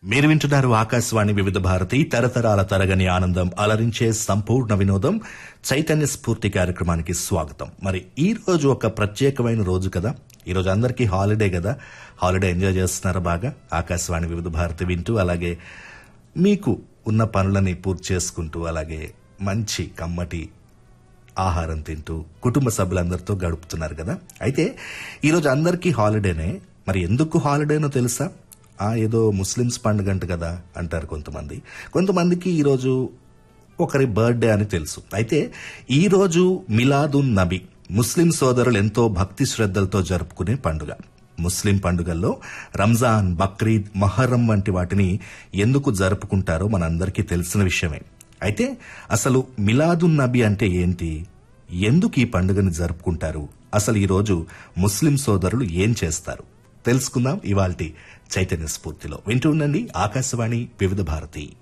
మీరు వింటున్నారు ఆకాశవాణి వివిధ భారతి తరతరాల తరగని ఆనందం అలరించే సంపూర్ణ వినోదం చైతన్య స్ఫూర్తి కార్యక్రమానికి స్వాగతం మరి ఈ రోజు ఒక ప్రత్యేకమైన రోజు కదా ఈ రోజు అందరికీ హాలిడే కదా హాలిడే ఎంజాయ్ చేస్తున్నారా బాగా ఆకాశవాణి వివిధ భారతి వింటూ అలాగే మీకు ఉన్న పనులని పూర్తి చేసుకుంటూ అలాగే మంచి కమ్మటి ఆహారం తింటూ కుటుంబ సభ్యులందరితో గడుపుతున్నారు కదా అయితే ఈరోజు అందరికీ హాలిడేనే మరి ఎందుకు హాలిడేనో తెలుసా ఆ ఏదో ముస్లిమ్స్ పండుగ అంట కదా అంటారు కొంతమంది కొంతమందికి ఈరోజు ఒకరి బర్త్డే అని తెలుసు అయితే ఈ రోజు మిలాదున్ నబీ ముస్లిం సోదరులు ఎంతో భక్తి శ్రద్ధలతో జరుపుకునే పండుగ ముస్లిం పండుగల్లో రంజాన్ బక్రీద్ మొహర్రం వంటి వాటిని ఎందుకు జరుపుకుంటారో మనందరికీ తెలిసిన విషయమే అయితే అసలు మిలాదున్ నబీ అంటే ఏంటి ఎందుకు ఈ పండుగని జరుపుకుంటారు అసలు ఈ రోజు ముస్లిం సోదరులు ఏం చేస్తారు తెలుసుకుందాం ఇవాల్టి చైతన్య స్ఫూర్తిలో వింటూ ఉండండి ఆకాశవాణి వివిధ భారతి